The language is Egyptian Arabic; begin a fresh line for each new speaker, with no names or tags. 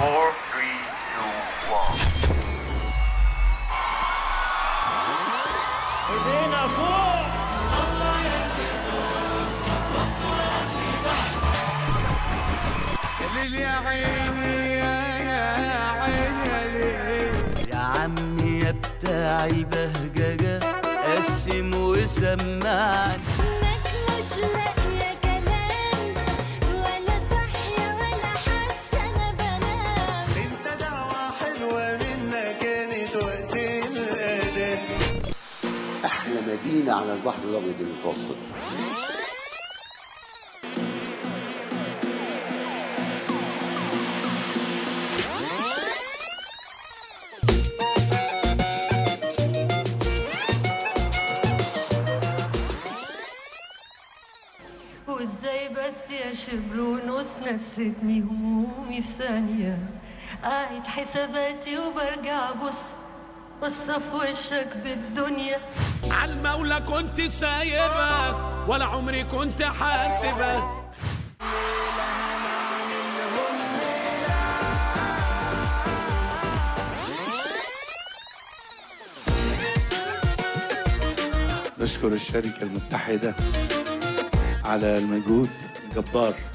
Four, three, two, one.
ايدينا فوق
ليل يا عيني يا عيني
يا عمي يا بتاع البهججة قسم وسمعني
انك مش لاقية كلام ولا صحية ولا حتى انا بنام
انت دعوة حلوة منك كانت وقت الأذان
احلى مدينه على البحر الابيض المتوسط
وازاي بس يا شبر ونص نستني همومي في ثانية قاعد حساباتي وبرجع بص بص في وشك بالدنيا
عالمولى كنت سايبك ولا عمري كنت حاسبك
نشكر الشركة المتحدة على المجهود الجبار